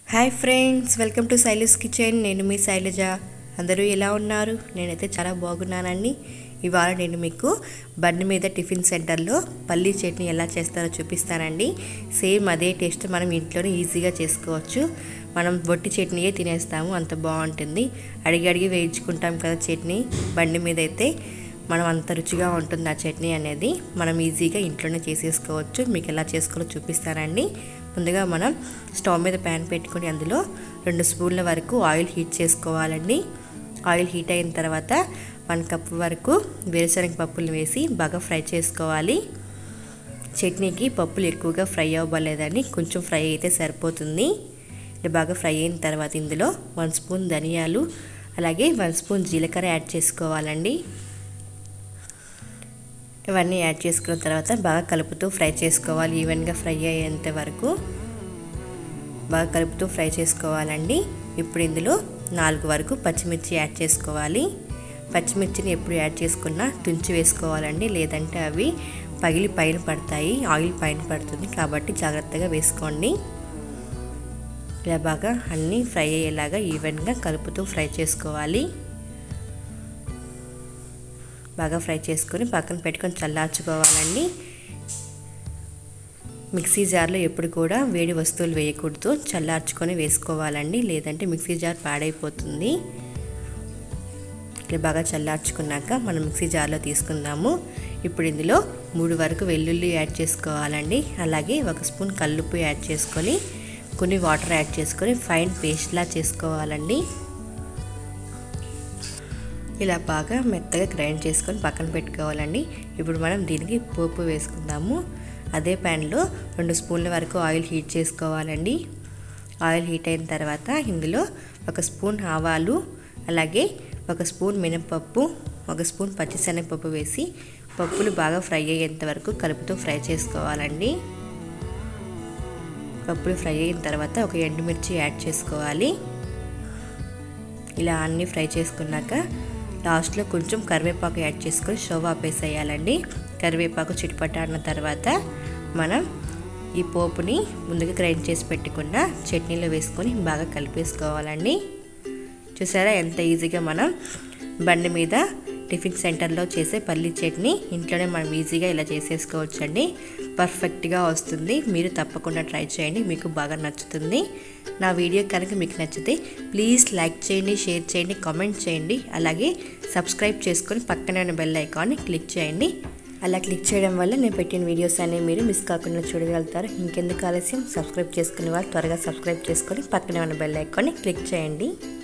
hi friends welcome to Shaila's kitchen నేను మీ శైలజ అందరూ ఎలా ఉన్నారు నేనైతే చాలా బాగున్నానండి ఇవాళ నేను మీకు బండి మీద టిఫిన్ సెంటర్లో పల్లీ చట్నీ ఎలా చేస్తారో చూపిస్తానండి సేమ్ అదే టేస్ట్ మనం ఇంట్లోనే ఈజీగా చేసుకోవచ్చు మనం బొట్టి చట్నీయే తినేస్తాము అంత బాగుంటుంది అడిగి అడిగి వేయించుకుంటాం కదా చట్నీ బండి మీద అయితే మనం అంత రుచిగా ఉంటుంది ఆ చట్నీ అనేది మనం ఈజీగా ఇంట్లోనే చేసేసుకోవచ్చు మీకు ఎలా చేసుకోవాలో చూపిస్తానండి ముందుగా మనం స్టవ్ మీద ప్యాన్ పెట్టుకొని అందులో రెండు స్పూన్ల వరకు ఆయిల్ హీట్ చేసుకోవాలండి ఆయిల్ హీట్ అయిన తర్వాత వన్ కప్ వరకు వేరుశనగ పప్పులు వేసి బాగా ఫ్రై చేసుకోవాలి చట్నీకి పప్పులు ఎక్కువగా ఫ్రై అవ్వలేదని కొంచెం ఫ్రై అయితే సరిపోతుంది ఇది బాగా ఫ్రై అయిన తర్వాత ఇందులో వన్ స్పూన్ ధనియాలు అలాగే వన్ స్పూన్ జీలకర్ర యాడ్ చేసుకోవాలండి ఇవన్నీ యాడ్ చేసుకున్న తర్వాత బాగా కలుపుతూ ఫ్రై చేసుకోవాలి ఈవెన్గా ఫ్రై అయ్యేంత వరకు బాగా కలుపుతూ ఫ్రై చేసుకోవాలండి ఇప్పుడు ఇందులో నాలుగు వరకు పచ్చిమిర్చి యాడ్ చేసుకోవాలి పచ్చిమిర్చిని ఎప్పుడు యాడ్ చేసుకున్నా తుంచి వేసుకోవాలండి లేదంటే అవి పగిలి పైన పడతాయి ఆయిల్ పైన పడుతుంది కాబట్టి జాగ్రత్తగా వేసుకోండి ఇలా బాగా అన్నీ ఫ్రై అయ్యేలాగా ఈవెన్గా కలుపుతూ ఫ్రై చేసుకోవాలి బాగా ఫ్రై చేసుకొని పక్కన పెట్టుకొని చల్లార్చుకోవాలండి మిక్సీ జార్లో ఎప్పుడు కూడా వేడి వస్తువులు వేయకూడదు చల్లార్చుకొని వేసుకోవాలండి లేదంటే మిక్సీ జార్ పాడైపోతుంది ఇట్లా బాగా చల్లార్చుకున్నాక మనం మిక్సీ జార్లో తీసుకుందాము ఇప్పుడు ఇందులో మూడు వరకు వెల్లుల్లి యాడ్ చేసుకోవాలండి అలాగే ఒక స్పూన్ కల్లుప్పు యాడ్ చేసుకొని కొన్ని వాటర్ యాడ్ చేసుకొని ఫైన్ పేస్ట్లా చేసుకోవాలండి ఇలా బాగా మెత్తగా గ్రైండ్ చేసుకొని పక్కన పెట్టుకోవాలండి ఇప్పుడు మనం దీనికి పోపు వేసుకుందాము అదే ప్యాన్లో రెండు స్పూన్ల వరకు ఆయిల్ హీట్ చేసుకోవాలండి ఆయిల్ హీట్ అయిన తర్వాత ఇందులో ఒక స్పూన్ ఆవాలు అలాగే ఒక స్పూన్ మినపప్పు ఒక స్పూన్ పచ్చిశనగపప్పు వేసి పప్పులు బాగా ఫ్రై అయ్యేంత వరకు కలుపుతూ ఫ్రై చేసుకోవాలండి పప్పులు ఫ్రై అయిన తర్వాత ఒక ఎండుమిర్చి యాడ్ చేసుకోవాలి ఇలా అన్నీ ఫ్రై చేసుకున్నాక లాస్ట్లో కొంచెం కరివేపాకు యాడ్ చేసుకొని స్టవ్ ఆపేసేయాలండి కరివేపాకు చిటిపటాడిన తర్వాత మనం ఈ పోపుని ముందుగా గ్రైండ్ చేసి పెట్టుకున్న చట్నీలో వేసుకొని బాగా కలిపేసుకోవాలండి చూసారా ఎంత ఈజీగా మనం బండి మీద టిఫిన్ సెంటర్లో చేసే పల్లీ చట్నీ ఇంట్లోనే మనం ఈజీగా ఇలా చేసేసుకోవచ్చండి పర్ఫెక్ట్గా వస్తుంది మీరు తప్పకుండా ట్రై చేయండి మీకు బాగా నచ్చుతుంది నా వీడియో కనుక మీకు నచ్చితే ప్లీజ్ లైక్ చేయండి షేర్ చేయండి కామెంట్ చేయండి అలాగే సబ్స్క్రైబ్ చేసుకొని పక్కనే ఉన్న బెల్ ఐకాన్ని క్లిక్ చేయండి అలా క్లిక్ చేయడం వల్ల నేను పెట్టిన వీడియోస్ అనేవి మీరు మిస్ కాకుండా చూడగలుగుతారు ఇంకెందుకు ఆలస్యం సబ్స్క్రైబ్ చేసుకునే వాళ్ళు త్వరగా సబ్స్క్రైబ్ చేసుకొని పక్కనే ఉన్న బెల్ ఐకాన్ని క్లిక్ చేయండి